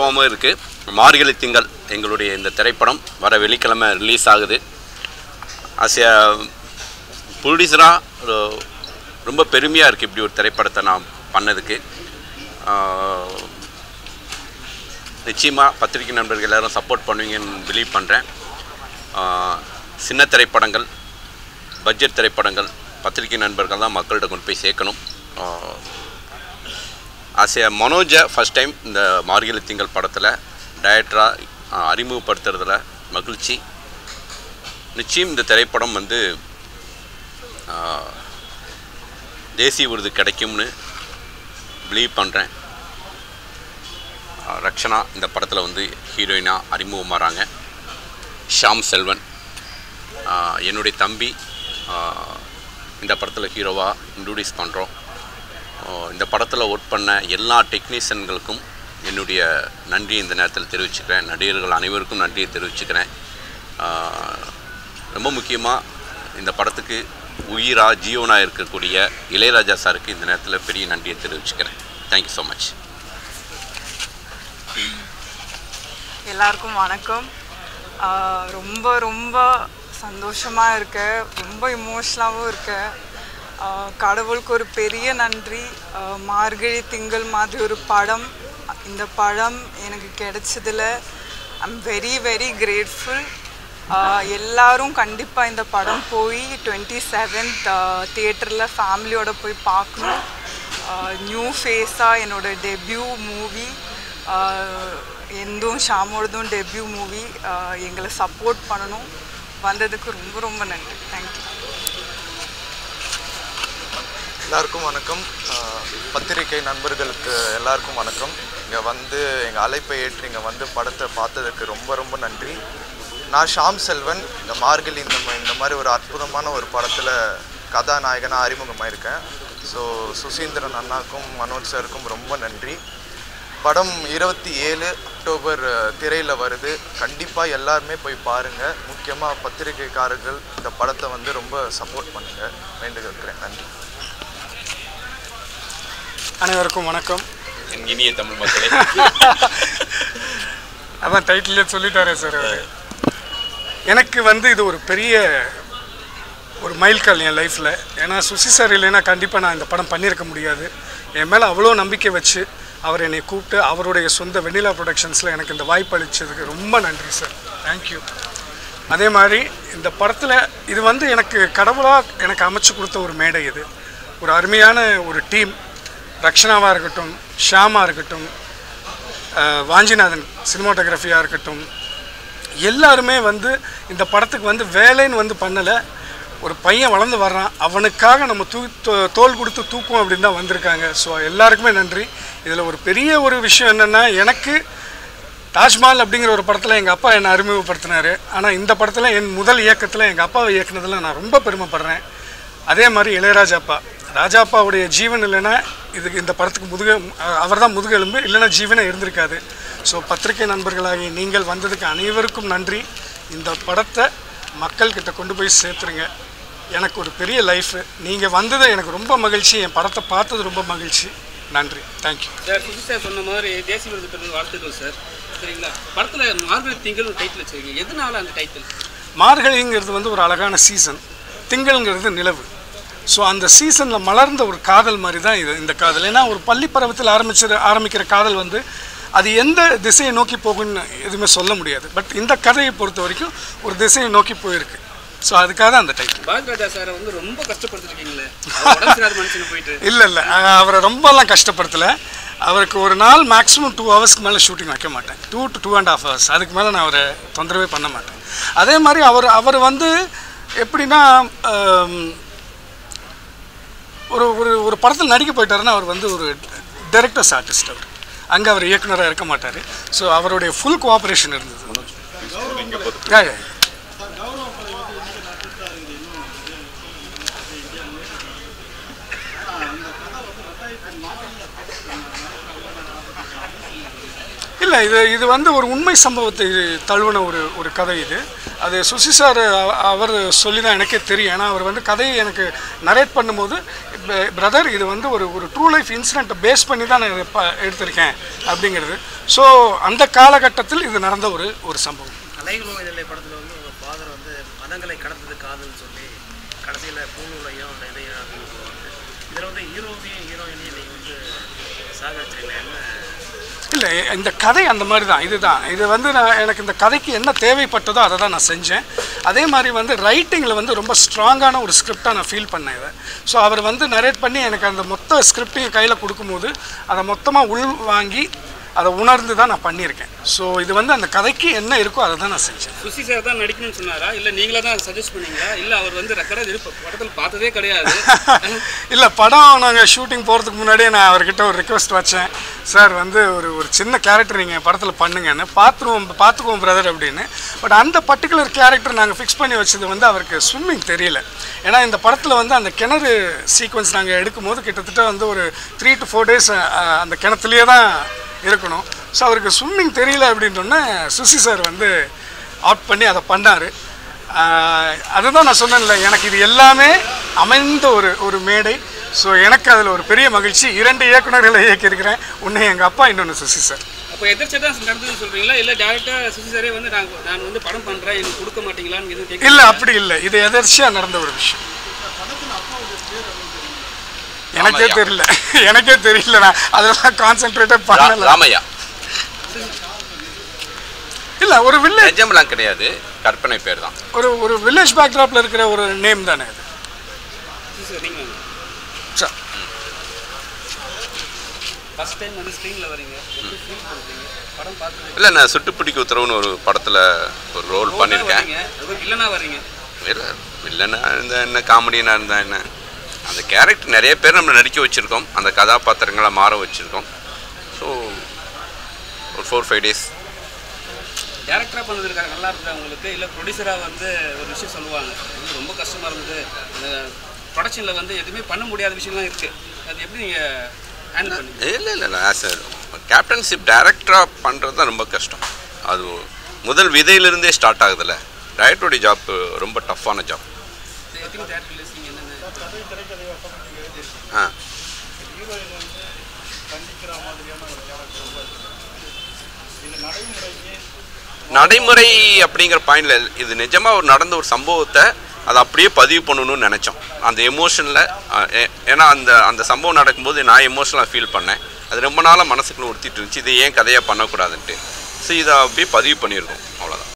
சம்பவமும் இருக்குது மார்கழி திங்கள் எங்களுடைய இந்த திரைப்படம் வர வெள்ளிக்கிழமை ரிலீஸ் ஆகுது ஆஸ் எ ப்ரொடியூசராக ரொம்ப பெருமையாக இருக்குது இப்படி ஒரு திரைப்படத்தை நான் பண்ணதுக்கு நிச்சயமாக பத்திரிகை நண்பர்கள் எல்லாரும் சப்போர்ட் பண்ணுவீங்கன்னு பிலீவ் பண்ணுறேன் சின்ன திரைப்படங்கள் பட்ஜெட் திரைப்படங்கள் பத்திரிகை நண்பர்கள் தான் மக்கள்கிட்ட கொண்டு போய் சேர்க்கணும் ஆஸ் எ மனோஜை ஃபஸ்ட் டைம் இந்த மார்கழி திங்கள் படத்தில் டைரக்டராக அறிமுகப்படுத்துறதுல மகிழ்ச்சி நிச்சயம் இந்த திரைப்படம் வந்து ஆ, தேசிய விருது கிடைக்கும்னு பிலீவ் பண்ணுறேன் ரக்ஷனா இந்த படத்தில் வந்து ஹீரோயினாக அறிமுகமாகறாங்க ஷாம் செல்வன் ஆ, என்னுடைய தம்பி ஆ, இந்த படத்தில் ஹீரோவாக இன்ட்ரடியூஸ் பண்ணுறோம் இந்த படத்தில் ஒர்க் பண்ண எல்லா டெக்னீஷியன்களுக்கும் என்னுடைய நன்றி இந்த நேரத்தில் தெரிவிச்சுக்கிறேன் நடிகர்கள் அனைவருக்கும் நன்றியை தெரிவிச்சுக்கிறேன் ஆ, ரொம்ப முக்கியமாக இந்த படத்துக்கு உயிரா ஜீவனாக இருக்கக்கூடிய இளையராஜா சாருக்கு இந்த நேரத்தில் பெரிய நன்றியை தெரிவிச்சுக்கிறேன் தேங்க்யூ ஸோ மச் எல்லாருக்கும் வணக்கம் ஆஹ் ரொம்ப ரொம்ப சந்தோஷமாக இருக்கு ரொம்ப இமோஷ்னலாகவும் இருக்கு ஆஹ் கடவுளுக்கு ஒரு பெரிய நன்றி ஆஹ் மார்கழி திங்கள் மாதிரி ஒரு படம் இந்த படம் எனக்கு கிடைச்சதுல ஐம் வெரி வெரி கிரேட்ஃபுல் எல்லாரும் கண்டிப்பாக இந்த படம் போய் டுவெண்ட்டி செவன்த் தியேட்டரில் ஃபேமிலியோட போய் பார்க்கணும் நியூ ஃபேஸாக என்னோட டெபியூ மூவி எந்தும் ஷாமோடதும் டெபியூ மூவி எங்களை சப்போர்ட் பண்ணணும் வந்ததுக்கு ரொம்ப ரொம்ப நன்றி தேங்க்யூ எல்லாருக்கும் வணக்கம் ஆஹ் பத்திரிகை நண்பர்களுக்கு எல்லாருக்கும் வணக்கம் இங்கே வந்து எங்கள் அழைப்பை ஏற்று இங்கே வந்து படத்தை பார்த்ததுக்கு ரொம்ப ரொம்ப நன்றி நான் ஷாம் செல்வன் இந்த மார்கழி இந்த மா- இந்த மாதிரி ஒரு அற்புதமான ஒரு படத்தில் கதாநாயகனாக அறிமுகமாயிருக்கேன் ஸோ சுசீந்திரன் அண்ணாக்கும் மனோஜ் சாருக்கும் ரொம்ப நன்றி படம் இருபத்தி ஏழு அக்டோபர் திரையில் வருது கண்டிப்பாக எல்லாருமே போய் பாருங்கள் முக்கியமாக பத்திரிகைக்காரர்கள் இந்த படத்தை வந்து ரொம்ப சப்போர்ட் பண்ணுங்கள் வேண்டுகிறேன் நன்றி அனைவருக்கும் வணக்கம் என் இனிய தமிழ் மக்களே அதான் டைட்டிலே சொல்லிட்டாரே சார் அவரு. எனக்கு வந்து இது ஒரு பெரிய ஒரு மைல்கல் என் லைஃப்பில் ஏன்னா சுசி சார் இல்லைன்னா கண்டிப்பாக நான் இந்த படம் பண்ணியிருக்க முடியாது என் மேலே அவ்வளோ நம்பிக்கை வச்சு அவர் என்னை கூப்பிட்டு அவருடைய சொந்த வெண்ணிலா ப்ரொடக்ஷன்ஸில் எனக்கு இந்த வாய்ப்பு அளித்ததுக்கு ரொம்ப நன்றி சார் தேங்க்யூ அதே மாதிரி இந்த படத்தில் இது வந்து எனக்கு கடவுளாக எனக்கு அமைச்சு கொடுத்த ஒரு மேடை இது ஒரு அருமையான ஒரு டீம் ரக்ஷனாவாக இருக்கட்டும் ஷியாமாக இருக்கட்டும் அஹ், வாஞ்சிநாதன் சினிமாட்டோகிராஃபியாக இருக்கட்டும் எல்லாருமே வந்து இந்த படத்துக்கு வந்து வேலைன்னு வந்து பண்ணலை ஒரு பையன் வளர்ந்து வர்றான் அவனுக்காக நம்ம தூ தோ- தோல் கொடுத்து தூக்குவோம் அப்படின்னு தான் வந்திருக்காங்க ஸோ எல்லாருக்குமே நன்றி இதில் ஒரு பெரிய ஒரு விஷயம் என்னென்னா எனக்கு தாஜ்மஹால் அப்படிங்கிற ஒரு படத்தில் எங்கள் அப்பா என்னை அறிமுகப்படுத்தினார் ஆனால் இந்த படத்தில் என் முதல் இயக்கத்தில் எங்கள் அப்பாவை இயக்குனதில் நான் ரொம்ப பெருமைப்படுறேன் அதே மாதிரி இளையராஜா அப்பா ராஜாப்பாவுடைய ஜீவன் இல்லைன்னா இதுக்கு இந்த படத்துக்கு முதுக அவர் தான் முதுகெலும்பு இல்லைன்னா ஜீவனே இருந்திருக்காது ஸோ பத்திரிகை நண்பர்களாகி நீங்கள் வந்ததுக்கு அனைவருக்கும் நன்றி இந்த படத்தை மக்கள்கிட்ட கொண்டு போய் சேர்த்துருங்க எனக்கு ஒரு பெரிய லைஃபு நீங்கள் வந்தது எனக்கு ரொம்ப மகிழ்ச்சி என் படத்தை பார்த்தது ரொம்ப மகிழ்ச்சி நன்றி தேங்க்யூ சார் புதுசு சார் சொன்ன மாதிரி தேசிய விருது பெற்றது வாழ்த்துக்கள் சார் சரிங்களா படத்தில் மார்கழி திங்கள் ஒரு டைட்டில் வச்சிருக்கீங்க எதனால அந்த டைட்டில் மார்கழிங்கிறது வந்து ஒரு அழகான சீசன் திங்கள்ங்கிறது நிலவு ஸோ அந்த சீசனில் மலர்ந்த ஒரு காதல் மாதிரி தான் இது இந்த காதல் ஏன்னா ஒரு பள்ளி பருவத்தில் ஆரம்பிச்ச ஆரம்பிக்கிற காதல் வந்து அது எந்த திசையை நோக்கி போகும்னு எதுவுமே சொல்ல முடியாது பட் இந்த கதையை பொறுத்த வரைக்கும் ஒரு திசையை நோக்கி போயிருக்கு ஸோ அதுக்காக தான் அந்த டைட்டில் பாக்யராஜா சாரை வந்து ரொம்ப கஷ்டப்படுத்திருக்கீங்களே அவர் உடம்பு சரியாத மனுஷனை போயிட்டு இல்லை இல்லை அவரை ரொம்பலாம் கஷ்டப்படுத்தலை அவருக்கு ஒரு நாள் மேக்ஸிமம் டூ ஹவர்ஸ்க்கு மேலே ஷூட்டிங் வைக்க மாட்டேன் two to two and half hours அதுக்கு மேலே நான் அவரை தொந்தரவே பண்ண மாட்டேன் அதே மாதிரி அவர் அவர் வந்து எப்படின்னா ஆம், ஒரு ஒரு ஒரு படத்தில் நடிக்க போயிட்டாருன்னா அவர் வந்து ஒரு டைரக்டர்ஸ் ஆர்டிஸ்ட் அவர் அங்கே அவர் இயக்குனராக இருக்க மாட்டார் ஸோ அவருடைய ஃபுல் கோஆப்ரேஷன் இருந்தது Yeah, yeah. இல்லை இது இது வந்து ஒரு உண்மை சம்பவத்தை தழுவின ஒரு ஒரு கதை இது அது சுசி சார் அவர் சொல்லி தான் எனக்கே தெரியும் ஏன்னா அவர் வந்து கதையை எனக்கு நரேட் பண்ணும்போது பிரதர் இது வந்து ஒரு ஒரு ட்ரூ லைஃப் இன்சிடெண்ட்டை பேஸ் பண்ணி தான் நான் இதை ப எடுத்திருக்கேன் அப்படிங்கிறது ஸோ அந்த காலகட்டத்தில் இது நடந்த ஒரு ஒரு சம்பவம் அலைகள் ஓய்தலை படத்தில் வந்து உங்கள் ஃபாதர் வந்து மதங்களை கடந்தது காதல்னு சொல்லி கடைசியில் பூநூலையும் அந்த இதையும் அப்படின்னு சொல்லுவாங்க இதில் வந்து ஹீரோவையும் ஹீரோயினையும் நீங்கள் வந்து சாகரிச்சிருக்கீங்க என்ன இல்லை இந்த கதை அந்த மாதிரி தான் இதுதான் இது வந்து நான் எனக்கு இந்த கதைக்கு என்ன தேவைப்பட்டதோ அதை தான் நான் செஞ்சேன் அதே மாதிரி வந்து ரைட்டிங்கில் வந்து ரொம்ப ஸ்ட்ராங்கான ஒரு ஸ்கிரிப்டாக நான் ஃபீல் பண்ணேன் இதை ஸோ அவர் வந்து நரேட் பண்ணி எனக்கு அந்த மொத்த ஸ்கிரிப்டையும் கையில் கொடுக்கும்போது அதை மொத்தமாக உள் வாங்கி அதை உணர்ந்து தான் நான் பண்ணியிருக்கேன் ஸோ இது வந்து அந்த கதைக்கு என்ன இருக்கோ அதை தான் நான் செஞ்சேன் சுசி சார் தான் நடிக்கணும்னு சொன்னாரா இல்லை நீங்களா தான் சஜஸ்ட் பண்ணீங்களா இல்லை அவர் வந்து ரெக்கார்டாக இது படத்தில் பார்த்ததே கிடையாது இல்லை படம் நாங்கள் ஷூட்டிங் போகிறதுக்கு முன்னாடியே நான் அவர்கிட்ட ஒரு ரிக்வெஸ்ட் வச்சேன் சார் வந்து ஒரு ஒரு சின்ன கேரக்டர் நீங்கள் படத்தில் பண்ணுங்கன்னு பார்த்துருவோம் பார்த்துக்குவோம் பிரதர் அப்படின்னு பட் அந்த பர்டிகுலர் கேரக்டர் நாங்கள் ஃபிக்ஸ் பண்ணி வச்சது வந்து அவருக்கு ஸ்விம்மிங் தெரியல ஏன்னா இந்த படத்தில் வந்து அந்த கிணறு சீக்வன்ஸ் நாங்கள் எடுக்கும்போது கிட்டத்தட்ட வந்து ஒரு த்ரீ டு ஃபோர் டேஸ் அந்த கிணத்துலேயே தான் இருக்கணும் ஸோ அவருக்கு ஸ்விம்மிங் தெரியல அப்படின்னோடனே சுசி சார் வந்து அவுட் பண்ணி அதை பண்ணார் அதுதான் நான் சொன்னேன்ல எனக்கு இது எல்லாமே அமைந்த ஒரு ஒரு மேடை ஸோ எனக்கு அதில் ஒரு பெரிய மகிழ்ச்சி இரண்டு இயக்குநர்களை இயக்கியிருக்கிறேன் ஒன்று எங்கள் அப்பா இன்னொன்று சுசி சார் அப்போ எதிர்த்து தான் நடந்ததுன்னு சொல்கிறீங்களா இல்லை டேரெக்டாக சுசி சாரே வந்து நான் நான் வந்து படம் பண்ணுறேன் எனக்கு கொடுக்க மாட்டீங்களான்னு எதுவும் கேட்க இல்லை அப்படி இல்லை இது எதர்ச்சியாக நடந்த ஒரு விஷயம் எனக்கே ராமையா. தெரியல எனக்கே தெரியல நான் அதெல்லாம் கான்சென்ட்ரேட்டே ரா- பண்ணல ராமையா இல்லை ஒரு வில்லேஜ் நிஜம்லாம் கிடையாது கற்பனை பேர் தான் ஒரு ஒரு வில்லேஜ் பேக்ராப்பில் இருக்கிற ஒரு நேம் தானே அது சுசி சார் நீங்கள் சரி. ஃபஸ்ட் டைம் வந்து ஸ்க்ரீனில் வரீங்க எப்படி ஃபீல் பண்ணுறீங்க படம் பார்த்து இல்லை நான் சுட்டுப்பிடிக்க உத்தரவுன்னு ஒரு படத்தில் ஒரு ரோல் பண்ணியிருக்கேன் வரீங்க அது இல்லைனா வரீங்க இல்லை இல்லைன்னா இருந்தா என்ன காமெடினா இருந்தா என்ன அந்த கேரக்டர் நிறைய பேர் நம்ம நடிக்க வச்சுருக்கோம் அந்த கதாபாத்திரங்களை மாற வச்சுருக்கோம் ஸோ ஒரு ஃபோர் ஃபைவ் டேஸ் டேரக்டராக பண்ணதுக்காக நல்லா இருந்தது உங்களுக்கு இல்லை ப்ரொடியூசராக வந்து ஒரு விஷயம் சொல்லுவாங்க இது ரொம்ப கஷ்டமாக இருந்தது அந்த ப்ரொடக்ஷனில் வந்து எதுவுமே பண்ண முடியாத விஷயம்லாம் இருக்குது அது எப்படி நீங்கள் ஹேண்டில் பண்ணீங்க இல்லை இல்லை இல்லை ஆஸ் கேப்டன்ஷிப் டைரக்டராக பண்ணுறது தான் ரொம்ப கஷ்டம் அது முதல் விதையிலிருந்தே ஸ்டார்ட் ஆகுதுல்ல டைரக்டருடைய ஜாப் ரொம்ப டஃப்பான ஜாப் எத்தனை டேரக்டர் ரிலீஸிங் என்னென்ன ஆ நடைமுறை அப்படிங்கிற பாயிண்ட்ல இது நிஜமா ஒரு நடந்த ஒரு சம்பவத்தை அதை அப்படியே பதிவு பண்ணணும்னு நினச்சோம் அந்த எமோஷனில் ஏன்னா அந்த அந்த சம்பவம் நடக்கும்போது நான் எமோஷனலாக ஃபீல் பண்ணேன் அது ரொம்ப நாளாக மனசுக்குள்ள உறுத்திட்டு இருந்துச்சு இதை ஏன் கதையாக பண்ணக்கூடாதுன்ட்டு ஸோ இதை அப்படியே பதிவு பண்ணியிருக்கோம்